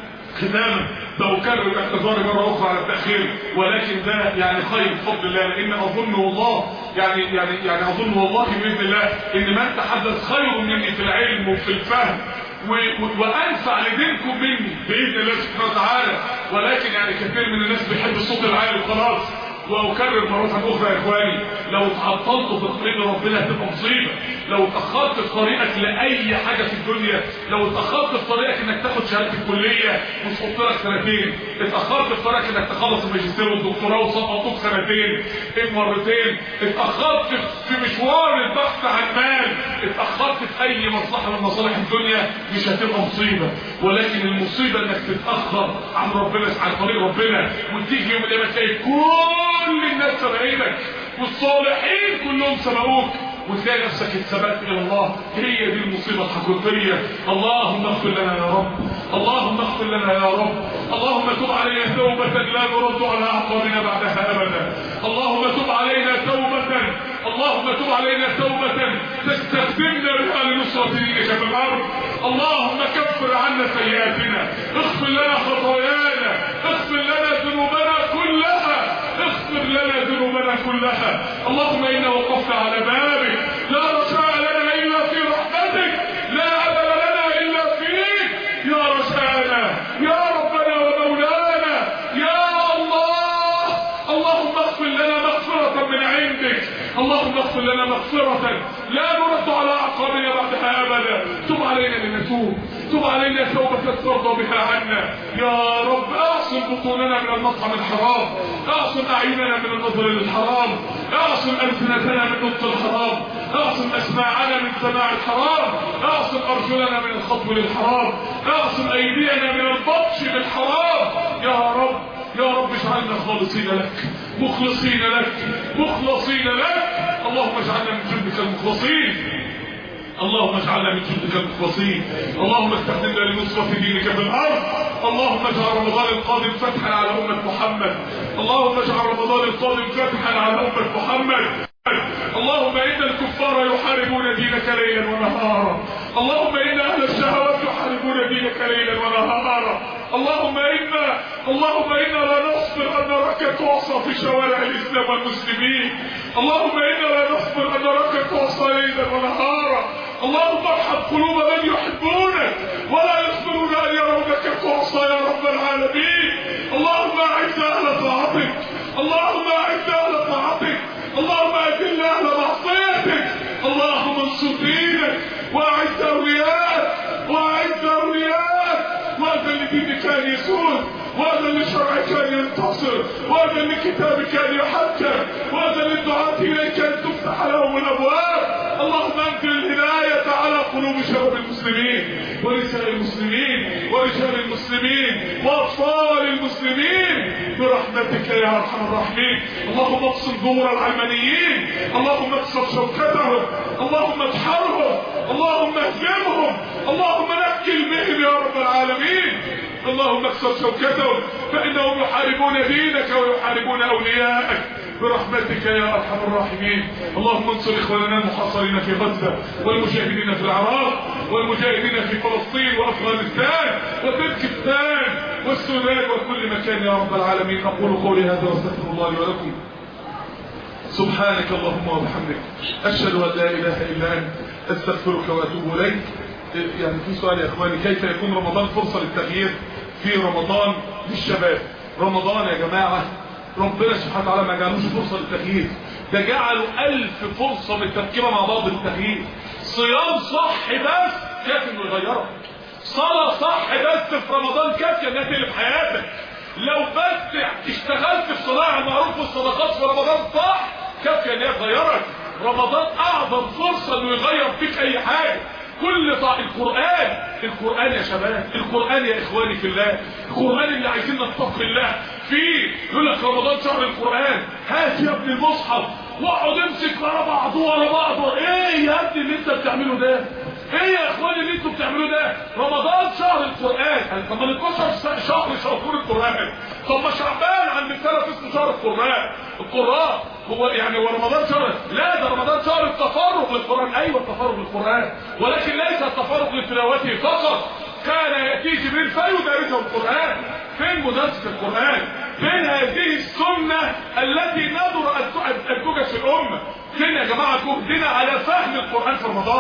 ختاما بكرر اعتذاري مره اخرى على التاخير ولكن ده يعني خير بفضل الله لان اظن والله يعني يعني يعني اظن والله باذن الله ان من تحدث خير مني في العلم وفي الفهم و... و... وانفع لدينكم مني باذن الله سبحانه وتعالى ولكن يعني كثير من الناس بيحب الصوت العالي وخلاص واكرر مرة اخرى يا اخواني لو اتعطلتوا في طريق ربنا هتبقى مصيبة لو اتأخرت في طريقك لأي حاجة في الدنيا لو اتأخرت في طريقك انك تاخد شهادة الكلية وتحط لك سنتين اتأخرت في طريقك انك تخلص الماجستير والدكتوراه وسقطوك سنتين مرتين اتأخرت في مشوار البحث عن مال اتأخرت في اي مصلحة من مصالح الدنيا مش هتبقى مصيبة ولكن المصيبة انك تتأخر عن ربنا عن طريق ربنا وتيجي يوم القيامة تلاقي كل الناس سبقينك والصالحين كلهم سبقوك وتلاقي نفسك اتسبقت الى الله هي دي المصيبه الحقيقيه اللهم اغفر لنا يا رب اللهم اغفر لنا يا رب اللهم تب علينا توبه لا نرد على اعقابنا بعدها ابدا اللهم تب علينا توبه اللهم تب علينا توبه تستخدمنا بها لنصره دينك في الارض اللهم كفر عنا سيئاتنا اغفر لنا خطايانا اغفر لنا ذنوبنا كلها اغفر لنا ذنوبنا كلها اللهم انا وقفنا على بابك لا رجاء لنا الا في رحمتك لا امل لنا الا فيك يا رجاءنا يا ربنا ومولانا يا الله اللهم اغفر لنا مغفرة من عندك اللهم اغفر لنا مغفرة لا نرد على اعقابنا بعدها ابدا تب علينا لنتوب تب علينا توبة ترضى بها عنا يا رب اعصم بطوننا من المطعم الحرام اعصم اعيننا من النظر للحرام اعصم السنتنا من نطق الحرام اعصم اسماعنا من سماع الحرام اعصم ارجلنا من الخطو للحرام اعصم ايدينا من البطش بالحرام يا رب يا رب اجعلنا خالصين لك مخلصين لك مخلصين لك اللهم اجعلنا من جندك المخلصين اللهم اجعلنا من جندك المخلصين اللهم استخدمنا لنصرة دينك في الارض اللهم اجعل رمضان القادم فتحا على امة محمد اللهم اجعل رمضان القادم فتحا على امة محمد اللهم ان الكفار يحاربون دينك ليلا ونهارا اللهم ان اهل الشهوات يحاربون دينك ليلا ونهارا اللهم انا اللهم انا لا نصبر ان نراك تعصى في شوارع الاسلام والمسلمين اللهم انا لا نصبر ان نراك تعصى ليلا ونهارا اللهم ارحم قلوب من يحبونك ولا يصبرون ان يرونك تعصى يا رب العالمين اللهم اعز اهل طاعتك اللهم اعز اهل طاعتك اللهم اذل اهل معصيتك اللهم انصر دينك واعز اولياءك واعز اولياءك واذن لدينك ان يسود واذن لشرعك ان ينتصر واذن لكتابك ان يحكم واذن للدعاة اليك ان تفتح لهم الابواب اللهم انزل الهداية على قلوب شباب المسلمين ونساء المسلمين ورجال المسلمين واطفال المسلمين برحمتك يا ارحم الراحمين اللهم اقسم دور العلمانيين اللهم اكسر شوكتهم اللهم اجحرهم اللهم اهزمهم اللهم نكل بهم يا رب العالمين اللهم اكسر شوكتهم فانهم يحاربون دينك ويحاربون اولياءك برحمتك يا ارحم الراحمين اللهم انصر اخواننا المحاصرين في غزه والمجاهدين في العراق والمجاهدين في فلسطين وافغانستان وتركستان والسودان وكل مكان يا رب العالمين اقول قولي هذا واستغفر الله لي ولكم سبحانك اللهم وبحمدك اشهد ان لا اله الا انت استغفرك واتوب اليك يعني في سؤال يا اخواني كيف يكون رمضان فرصه للتغيير في رمضان للشباب رمضان يا جماعه ربنا سبحانه وتعالى ما جعلوش فرصة للتغيير ده جعلوا ألف فرصة متركبة مع بعض للتغيير صيام صح بس كافي انه يغيرك صلاة صح بس في رمضان كافية انها تقلب حياتك لو بس اشتغلت في صناعة المعروف والصدقات في رمضان صح كافية انها تغيرك رمضان اعظم فرصة انه يغير فيك اي حاجة كل طاع القرآن القرآن يا شباب القرآن يا إخواني في الله القرآن اللي عايزين نتقي الله فيه يقول لك رمضان شهر القرآن هات يا ابن المصحف واقعد امسك ورا بعض ورا بعض ايه يا ابني اللي انت بتعمله ده ايه يا اخواني اللي انتوا بتعملوه ده رمضان شهر القرآن طب ما 12 شهر شهور القرآن طب ما شعبان عند السلف اسمه شهر القرآن القراء هو يعني هو رمضان شهر لا ده رمضان شهر التفرغ للقرآن ايوه التفرغ للقرآن ولكن ليس التفرغ لتلاوته فقط كان يأتي جبريل فيدرسه القرآن فين مدرسة القرآن فين هذه السنة التي نظر أن توجد في الأمة فين يا جماعة جهدنا على فهم القرآن في رمضان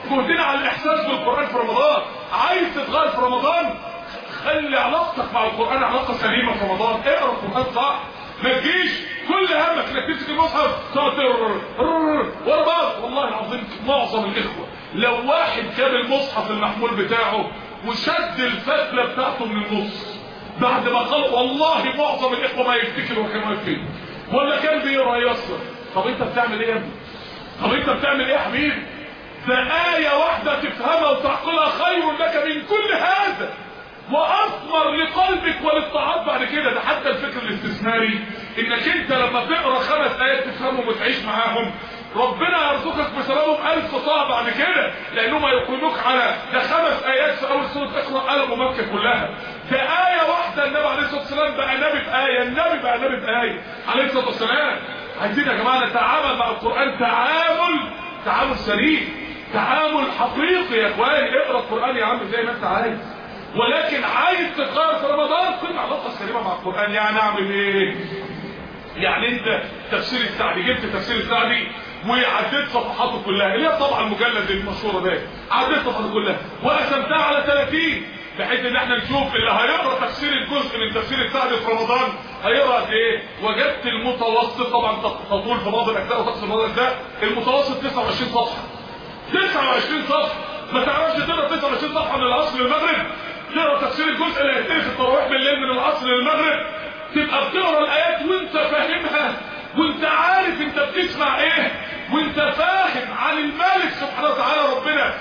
جهدنا على الاحساس بالقران في رمضان عايز تتغير في رمضان خلي علاقتك مع القران علاقه سليمه في رمضان اقرا القران صح ما تجيش كل همك انك تمسك المصحف تقعد تقرا ورا بعض والله العظيم معظم الاخوه لو واحد جاب المصحف المحمول بتاعه وشد الفتله بتاعته من النص بعد ما قال والله معظم الاخوه ما يفتكر هو كان واقف فين ولا كان بيقرا يسر طب انت بتعمل ايه يا ابني طب انت بتعمل ايه يا حبيبي ده آية واحدة تفهمها وتعقلها خير لك من كل هذا واثمر لقلبك وللطاعات بعد كده ده حتى الفكر الاستثماري انك انت لما تقرا خمس ايات تفهمهم وتعيش معاهم ربنا يرزقك بسببهم الف طاعه بعد كده لانهم يقيموك على ده خمس ايات في اول سوره اقرا قلم مكه كلها ده ايه واحده النبي عليه الصلاه والسلام بقى نبي في ايه النبي بقى نبي في ايه عليه الصلاه والسلام عايزين يا جماعه نتعامل مع القران تعامل تعامل سليم تعامل حقيقي يا اخواني اقرا القران يا عم زي ما انت عايز ولكن عايز تتغير في رمضان كن علاقه سليمه مع القران يعني اعمل ايه يعني انت تفسير السعدي جبت تفسير السعدي وعديت صفحاته كلها اللي هي طبعا المجلد المشهوره ده عديت صفحاته كلها وقسمتها على 30 بحيث ان احنا نشوف اللي هيقرا تفسير الجزء من تفسير السعدي في رمضان هيقرا قد ايه وجدت المتوسط طبعا تطول في بعض الاجزاء وتقصر بعض الاجزاء المتوسط 29 صفحه 29 صفحه ما تعرفش تقرا 29 صفحه من العصر للمغرب تقرا تفسير الجزء اللي هيتقرا في التراويح بالليل من العصر للمغرب تبقى بتقرا الايات وانت فاهمها وانت عارف انت بتسمع ايه وانت فاهم عن الملك سبحانه وتعالى ربنا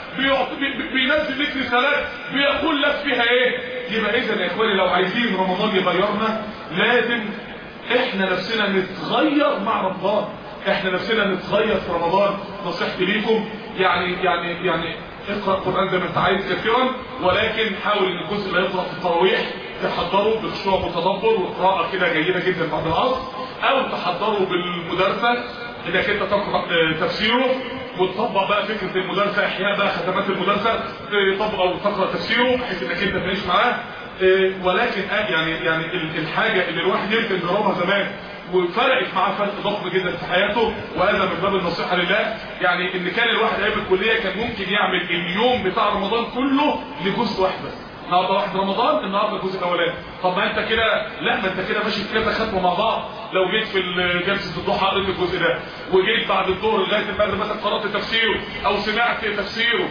بينزل لك رسالات بيقول لك فيها ايه يبقى اذا يا اخواني لو عايزين رمضان يغيرنا لازم احنا نفسنا نتغير مع رمضان احنا نفسنا نتغير في رمضان نصيحتي ليكم يعني يعني يعني اقرا القران زي ما انت عايز كثيرا ولكن حاول ان الجزء اللي هيقرا في التراويح تحضره بخشوع متدبر وقراءه كده جيده جدا بعد العصر او تحضره بالمدرسه انك انت تقرا تفسيره وتطبق بقى فكره المدرسه احياء بقى خدمات المدرسه تطبق او تقرا تفسيره بحيث انك انت تعيش معاه ولكن يعني يعني الحاجه اللي الواحد يمكن جربها زمان وفرقت معاه فرق ضخم جدا في حياته وهذا من باب النصيحه لله يعني ان كان الواحد ايام الكليه كان ممكن يعمل اليوم بتاع رمضان كله لجزء واحد بس النهارده واحد رمضان النهارده الجزء الاولاني طب ما انت كده لا ما انت كده ماشي في كذا ختمه مع بعض لو جيت في جلسه الضحى قريت الجزء ده وجيت بعد الظهر لغايه المغرب مثلا قرات تفسيره او سمعت تفسيره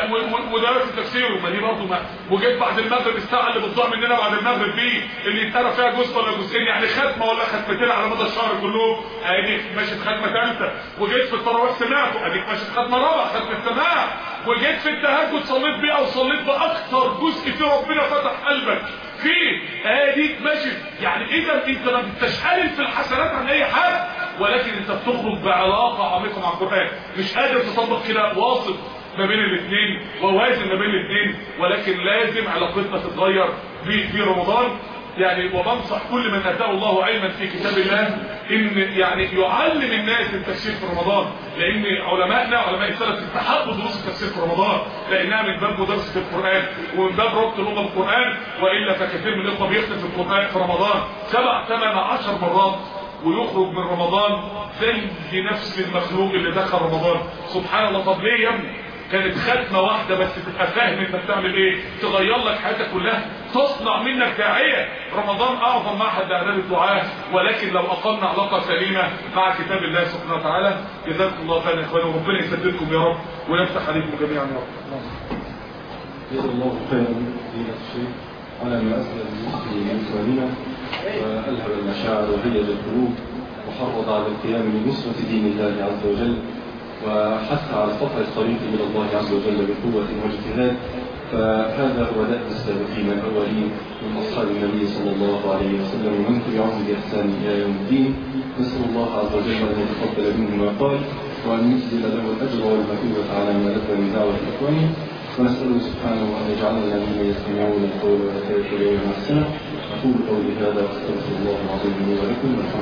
ودرست تفسيره ما دي برضه ما وجيت بعد المغرب الساعه اللي بتضيع مننا بعد المغرب دي اللي يتقرا فيها جزء ولا جزئين يعني ختمه ولا ختمتين على مدى الشهر كلهم ادي ماشي ختمه ثالثه وجيت في التراويح سمعته اديك ماشي ختمه رابعه ختمه سماع وجيت في التهجد صليت بيه او صليت باكثر جزء في ربنا فتح قلبك فيه اديك ماشي يعني اذا انت ما بتشقلل في الحسنات عن اي حد ولكن انت بتخرج بعلاقه عميقه مع القران مش قادر تطبق كده واصل ما بين الاثنين ووازن ما بين الاثنين ولكن لازم علاقتنا تتغير في في رمضان يعني وبنصح كل من اتاه الله علما في كتاب الله ان يعني يعلم الناس التفسير في رمضان لان علمائنا علماء السلف استحبوا دروس التفسير في رمضان لانها من باب مدرسه القران ومن باب ربط لغه القران والا فكثير من الاخوه بيختم في القران في رمضان سبع ثمان عشر مرات ويخرج من رمضان زي نفس المخلوق اللي دخل رمضان سبحان الله طب ليه يا ابني كانت ختمه واحده بس تبقى فاهم انت بتعمل ايه تغير لك حياتك كلها تصنع منك داعيه رمضان اعظم معهد لاعداد الدعاء ولكن لو اقمنا علاقه سليمه مع كتاب الله سبحانه وتعالى جزاكم الله خيرا يا اخواني وربنا يسددكم يا رب ويفتح عليكم جميعا يا رب جزا الله خيرا فضيلة الشيخ على ما أسلم المسلم من سؤالنا وألهب المشاعر وهيج القلوب وحرض على القيام بنصرة دين الله عز وجل وحث على قطع الطريق إلى الله عز وجل بقوة واجتهاد فهذا هو دأب السابقين الأولين من أصحاب النبي صلى الله عليه وسلم ومن تبعهم بإحسان إلى يوم الدين نسأل الله عز وجل أن يتقبل منه ما قال وأن يجزل له الأجر والمثوبة على ما لذ من دعوة إخوانه ونسأله سبحانه أن يجعلنا ممن يستمعون القول ويتبعون أحسنه أقول قولي هذا وأستغفر الله العظيم لي ولكم والحمد